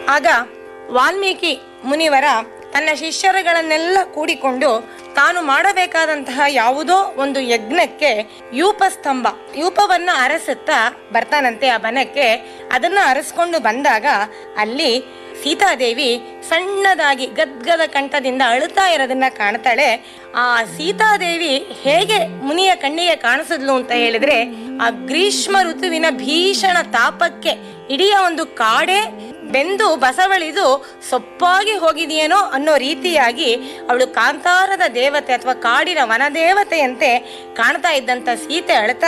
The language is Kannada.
ಆಗ ವಾಲ್ಮೀಕಿ ಮುನಿವರ ತನ್ನ ಶಿಷ್ಯರುಗಳನ್ನೆಲ್ಲ ಕೂಡಿಕೊಂಡು ತಾನು ಮಾಡಬೇಕಾದಂತಹ ಯಾವುದೋ ಒಂದು ಯಜ್ಞಕ್ಕೆ ಯೂಪಸ್ತಂಭ ಯೂಪವನ್ನ ಅರಸುತ್ತಾ ಬರ್ತಾನಂತೆ ಆ ಬನಕ್ಕೆ ಅದನ್ನ ಅರಸ್ಕೊಂಡು ಬಂದಾಗ ಅಲ್ಲಿ ಸೀತಾದೇವಿ ಸಣ್ಣದಾಗಿ ಗದ್ಗದ ಕಂಠದಿಂದ ಅಳುತ್ತಾ ಇರೋದನ್ನ ಕಾಣ್ತಾಳೆ ಆ ಸೀತಾದೇವಿ ಹೇಗೆ ಮುನಿಯ ಕಣ್ಣಿಗೆ ಕಾಣಿಸಿದ್ಲು ಅಂತ ಹೇಳಿದ್ರೆ ಆ ಗ್ರೀಷ್ಮ ಋತುವಿನ ಭೀಷಣ ತಾಪಕ್ಕೆ ಇಡೀ ಒಂದು ಕಾಡೇ ಬೆಂದು ಬಸವಳಿದು ಸೊಪ್ಪಾಗಿ ಹೋಗಿದೆಯೇನೋ ಅನ್ನೋ ರೀತಿಯಾಗಿ ಅವಳು ಕಾಂತಾರದ ದೇವತೆ ಅಥವಾ ಕಾಡಿನ ವನದೇವತೆಯಂತೆ ಕಾಣ್ತಾ ಇದ್ದಂತ ಸೀತೆ ಅಳ್ತಾ